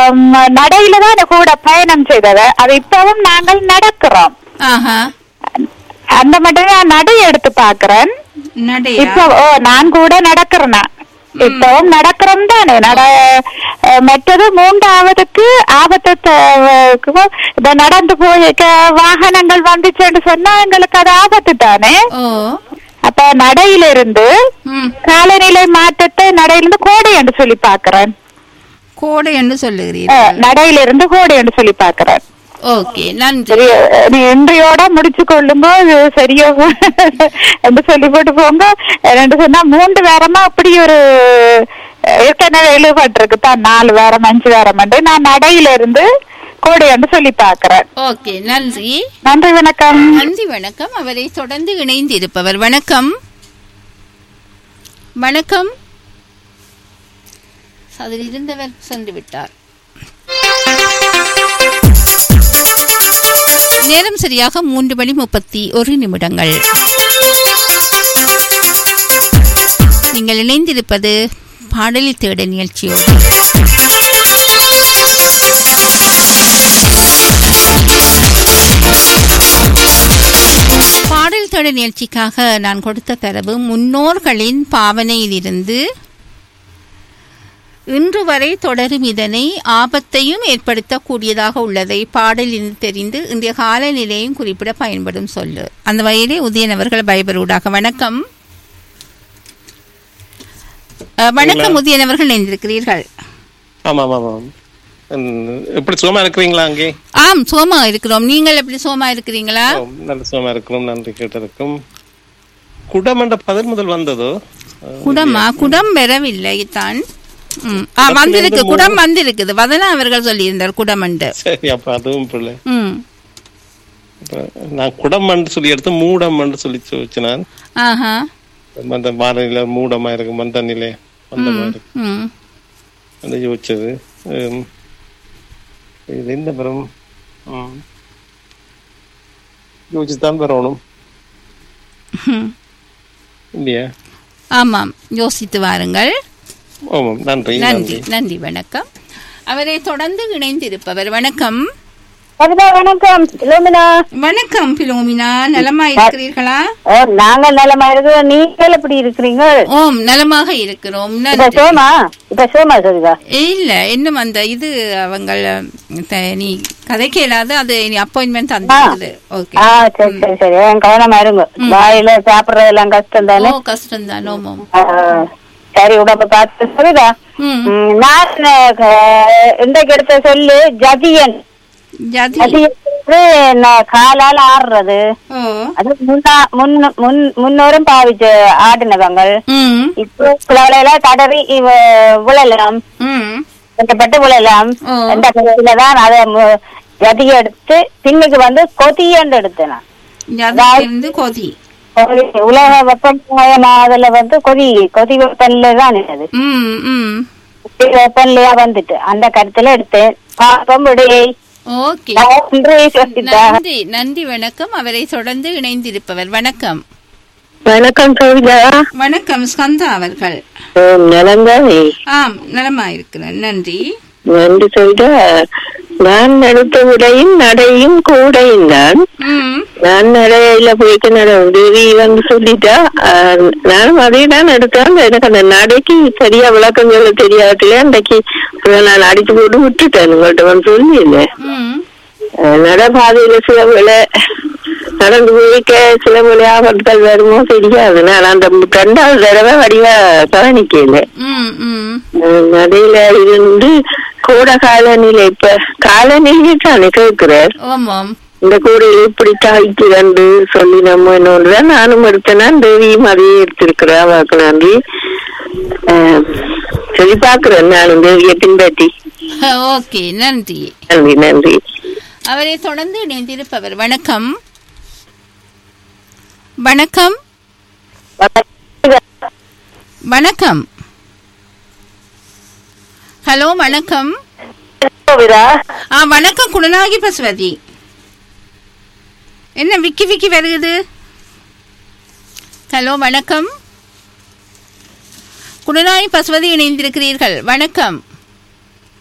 ஆம், நடையில தான் கூட பயணம் செய்தது அது இப்பவும் நாங்கள் நடக்கிறோம் ஆஹா அந்த மட்டும் நான் நடை எடுத்து பாக்குறேன் நடையா இப்போ ஓ நான் கூட நடக்கிறேனா இப்பவும் நடக்கிறோம் தானே நட அஹ், மற்றது மூன்றாவதுக்கு ஆபத்து த- க்கு- இப்ப நடந்து போய் க- வாகனங்கள் வந்துச்சுன்னு சொன்னா எங்களுக்கு அது ஆபத்து தானே ஓ அப்ப நடையிலிருந்து ம் காலநிலை மாற்றத்தை நடையிலிருந்து கோடை என்று சொல்லி பாக்குறேன் கோடை என்று சொல்லுகிறீர்கள் நடையிலிருந்து கோடை என்று சொல்லி பாக்குறேன் ஓகே நன்றி சரி நீ இன்றையோட முடிச்சு கொள்ளும்போது சரியோ என்று சொல்லி போட்டு போங்க ரெண்டு சொன்னா மூன்று வாரமா அப்படி ஒரு ஏற்கனவே எழுபட்டிருக்கு தான் நாலு வாரம் அஞ்சு வாரம் என்று நான் நடையில இருந்து கோடையாண்டு சொல்லி பாக்குறேன் ஓகே நன்றி நன்றி வணக்கம் நன்றி வணக்கம் அவரை தொடர்ந்து இணைந்து இருப்பவர் வணக்கம் வணக்கம் அதில் இருந்தவர் சென்று விட்டார் நேரம் சரியாக மூன்று மணி முப்பத்தி ஒரு நிமிடங்கள் நீங்கள் இணைந்திருப்பது பாடலில் தேட நிகழ்ச்சியோடு பாடல் தேட நிகழ்ச்சிக்காக நான் கொடுத்த தரவு முன்னோர்களின் பாவனையிலிருந்து இன்று வரை தொடரும் இதனை ஆபத்தையும் ஏற்படுத்தக்கூடியதாக உள்ளதை பாடலில் தெரிந்து இன்றைய காலநிலையும் குறிப்பிட பயன்படும் சொல்லு அந்த வகையிலே உதயன் அவர்கள் பயபரூடாக வணக்கம் அஹ், வணக்கம் உதயன் அவர்கள் இணைந்திருக்கிறீர்கள் ஆமாம் ஆமாம் ம், எப்படி சுகமா இருக்கிறீங்களா அங்கே ஆம் சோமா இருக்கிறோம் நீங்கள் எப்படி சோமா இருக்கிறீங்களா ஓ, நல்ல சுகமா இருக்கிறோம் நன்றி கேட்டிருக்கும் குடம் என்ற பதில் முதல் வந்ததோ குடமா குடம் பெறவில்லை தான் ம். ஆ வந்திருக்கு குடம் வந்திருக்குது வதனா அவர்கள் சொல்லியிருந்தார் குடம் என்று சரி அப்ப அதுவும் பிள்ளை ம் இப்ப நான் குடம் என்று சொல்லி எடுத்து மூடம் என்று சொல்லி வச்சு நான் ஆஹா அந்த வானிலை மூடமா இருக்கு மந்த நிலை அந்த மாதிரி ம் அந்த யோசிச்சது ம். இது என்ன பெறும் யோசிச்சு தான் பெறணும் ம். இல்லையா ஆமாம் யோசித்து வாருங்கள் ஆமாம் நன்றி நன்றி நன்றி நன்றி வணக்கம் அவரை தொடர்ந்து இணைந்திருப்பவர் வணக்கம் வணக்கம் இளமினா வணக்கம் பிலோமினா நலமா இருக்கிறீர்களா நாங்க நலமா இருக்கிறோம் நீங்கள் எப்படி இருக்கிறீங்க ஓம் நலமாக இருக்கிறோம் இப்ப நன்றி சோமா இப்ப சோமா சொல்லுதா இல்ல இன்னும் அந்த இது அவங்க த- நீ கதைக்க இயலாது அது அப்பாயின்மெண்ட் தந்துருக்குது ஓகே ஆ சரி சரி சரி என் கவனமா இருங்க வாயில சாப்பிடுறதெல்லாம் கஷ்டம் தானே ஓ கஷ்டம் தான் ஓமம் ஆ, சரி உடம்ப பார்த்து சொல்லுதா ம் ம், நான் அஹ், இன்றைக்கு எடுத்த சொல்லு ஜதியன் ஜதி ஜதியன் வந்து நான் காலால ஆடுறது ஓ அது முன்னா முன் முன் முன்னோரும் பாவிச்சு ஆடினவங்க ம் இப்போ குழந்தையில தடவி இவ விழலாம் ம் கஷ்டப்பட்டு விழலாம் ஓ. அந்த கடையில தான் அதை மு- ஜதிய எடுத்து பின்னுக்கு வந்து கொதியண்டு எடுத்தேன் நான். ஜதி இருந்து கொதி கொதி- உலக வெப்பமயமாதல வந்து கொதி கொதி வெப்பநிலை தான் அது ம் ம் கொதி வெப்பநிலையா வந்துட்டு அந்த கருத்துல எடுத்தேன் பாப்பம் விடையை ஓகே நன்றி சொல்லிட்டா நன்றி நன்றி வணக்கம் அவரை தொடர்ந்து இணைந்திருப்பவர் வணக்கம் வணக்கம் சோவிதா வணக்கம் ஸ்கந்தா அவர்கள் நலந்தானே ஆம் நலமா இருக்கிறேன் நன்றி நன்றி சொல்லிட்டா நான் எடுத்த விடையும் நடையும் கூடையும் தான் ம் நான் நடையில போய்க்கு நட தேவி வந்து சொல்லிட்டா ஆஹ், நானும் அதே தான் எடுத்தேன் எனக்கு அந்த நடைக்கு சரியா விளக்கம் சொல்ல தெரியாதுல அன்றைக்கு அதை நான் அடிச்சு போட்டு விட்டுட்டேன் உங்கள்கிட்ட வந்து சொல்லியிருந்தேன் ம் ஆஹ், நடைபாதையில சில வேலை நடந்து போய்க்க சில வேலை ஆபத்துகள் வருமோ தெரியாது நான் அந்த ரெண்டாவது தடவை வடிவா கவனிக்கல ம் ம் ஆஹ், நடையில இருந்து கூட காலநிலை இப்ப காலநிலை தானே கேட்கிறார் ஓமாம் இந்த கூடையில இப்படி தாய்க்கு சொல்லி நம்ம என்னோடதான் நானும் எடுத்தேன்னா தேவியும் அதையே எடுத்திருக்கிறா அவருக்கு நன்றி ஆஹ், சரி பாக்குறேன் நானும் தேவியை பின்பற்றி ஓகே நன்றி நன்றி நன்றி அவரை தொடர்ந்து இணைந்திருப்பவர் வணக்கம் வணக்கம் வணக்கம் ஹலோ வணக்கம் ஆ வணக்கம் குணநாயகி பசுவதி என்ன விக்கி விக்கி வருகுது ஹலோ வணக்கம் குணநாயகி பசுவதி இணைந்திருக்கிறீர்கள் வணக்கம்